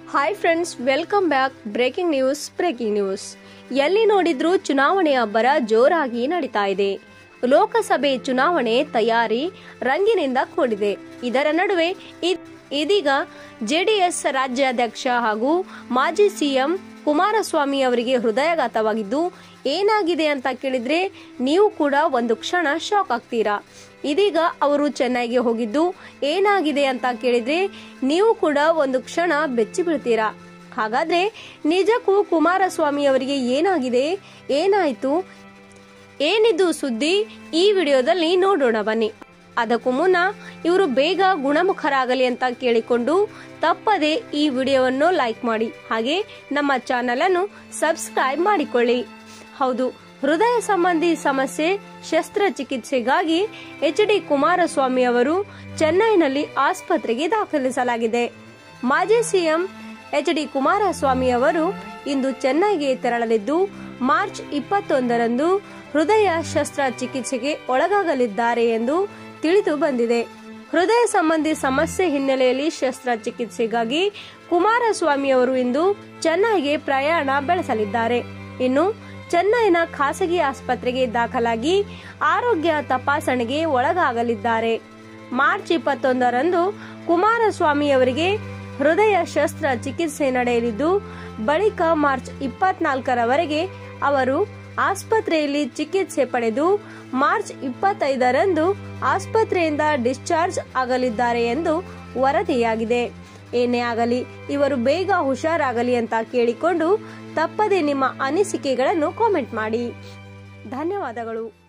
hi friends welcome back breaking news breaking news ಎಲ್ಲಿ ನೋಡಿದ್ರೂ ಚುನಾವಣೆ ಅಬ್ಬರ ಜೋರಾಗಿ ನಡೀತಾ ಇದೆ ಲೋಕಸಭೆ ಚುನಾವಣೆ ತಯಾರಿ ರಂಗಿನಿಂದ ಕೂಡಿದೆ ಇದರ ನಡುವೆ ಇದ್- ಇದೀಗ ಜೆಡಿಎಸ್ ರಾಜ್ಯಾಧ್ಯಕ್ಷ ಹಾಗೂ ಮಾಜಿ ಸಿಎಂ ಕುಮಾರಸ್ವಾಮಿ ಅವರಿಗೆ ಹೃದಯಾಘಾತವಾಗಿದ್ದು ಏನಾಗಿದೆ ಅಂತ ಕೇಳಿದ್ರೆ ನೀವು ಕೂಡ ಒಂದು ಕ್ಷಣ ಶಾಕ್ ಆಗ್ತೀರಾ ಇದೀಗ ಅವರು ಚೆನ್ನೈಗೆ ಹೋಗಿದ್ದು ಏನಾಗಿದೆ ಅಂತ ಕೇಳಿದ್ರೆ ನೀವು ಕೂಡ ಒಂದು ಕ್ಷಣ ಬೆಚ್ಚಿ ಬೀಳ್ತೀರಾ ಹಾಗಾದ್ರೆ ನಿಜಕ್ಕೂ ಕುಮಾರಸ್ವಾಮಿ ಅವರಿಗೆ ಏನಾಗಿದೆ ಏನಾಯ್ತು ಏನಿದು ಸುದ್ದಿ ಈ ವಿಡಿಯೋದಲ್ಲಿ ನೋಡೋಣ ಬನ್ನಿ ಅದಕ್ಕೂ ಮುನ್ನ ಇವರು ಬೇಗ ಗುಣಮುಖರಾಗಲಿ ಅಂತ ಕೇಳಿಕೊಂಡು ತಪ್ಪದೆ ಈ ವಿಡಿಯೋವನ್ನು ಲೈಕ್ ಮಾಡಿ ಹಾಗೆ ನಮ್ಮ ಚಾನೆಲ್ ಅನ್ನು ಸಬ್ಸ್ಕ್ರೈಬ್ ಮಾಡಿಕೊಳ್ಳಿ ಹೌದು ಹೃದಯ ಸಂಬಂಧಿ ಸಮಸ್ಯೆ ಶಸ್ತ್ರಚಿಕಿತ್ಸೆಗಾಗಿ ಎಚ್ ಡಿ ಕುಮಾರಸ್ವಾಮಿ ಅವರು ಚೆನ್ನೈನಲ್ಲಿ ಆಸ್ಪತ್ರೆಗೆ ದಾಖಲಿಸಲಾಗಿದೆ ಮಾಜಿ ಸಿಎಂ ಎಚ್ ಡಿ ಕುಮಾರಸ್ವಾಮಿ ಅವರು ಇಂದು ಚೆನ್ನೈಗೆ ತೆರಳಲಿದ್ದು ಮಾರ್ಚ್ ಇಪ್ಪತ್ತೊಂದರಂದು ಹೃದಯ ಶಸ್ತ್ರಚಿಕಿತ್ಸೆಗೆ ಒಳಗಾಗಲಿದ್ದಾರೆ ಎಂದು ತಿಳಿದು ಬಂದಿದೆ ಹೃದಯ ಸಂಬಂಧಿ ಸಮಸ್ಯೆ ಹಿನ್ನೆಲೆಯಲ್ಲಿ ಶಸ್ತ್ರಚಿಕಿತ್ಸೆಗಾಗಿ ಕುಮಾರಸ್ವಾಮಿ ಅವರು ಇಂದು ಚೆನ್ನೈಗೆ ಪ್ರಯಾಣ ಬೆಳೆಸಲಿದ್ದಾರೆ ಇನ್ನು ಚೆನ್ನೈನ ಖಾಸಗಿ ಆಸ್ಪತ್ರೆಗೆ ದಾಖಲಾಗಿ ಆರೋಗ್ಯ ತಪಾಸಣೆಗೆ ಒಳಗಾಗಲಿದ್ದಾರೆ ಮಾರ್ಚ್ ಇಪ್ಪತ್ತೊಂದರಂದು ಕುಮಾರಸ್ವಾಮಿ ಅವರಿಗೆ ಹೃದಯ ಶಸ್ತ್ರ ಚಿಕಿತ್ಸೆ ನಡೆಯಲಿದ್ದು ಬಳಿಕ ಮಾರ್ಚ್ ಇಪ್ಪತ್ನಾಲ್ಕರವರೆಗೆ ಅವರು ಆಸ್ಪತ್ರೆಯಲ್ಲಿ ಚಿಕಿತ್ಸೆ ಪಡೆದು ಮಾರ್ಚ್ ಇಪ್ಪತ್ತೈದರಂದು ಆಸ್ಪತ್ರೆಯಿಂದ ಡಿಸ್ಚಾರ್ಜ್ ಆಗಲಿದ್ದಾರೆ ಎಂದು ವರದಿಯಾಗಿದೆ ಏನೇ ಆಗಲಿ ಇವರು ಬೇಗ ಹುಷಾರಾಗಲಿ ಅಂತ ಕೇಳಿಕೊಂಡು ತಪ್ಪದೆ ನಿಮ್ಮ ಅನಿಸಿಕೆಗಳನ್ನು ಕಾಮೆಂಟ್ ಮಾಡಿ ಧನ್ಯವಾದಗಳು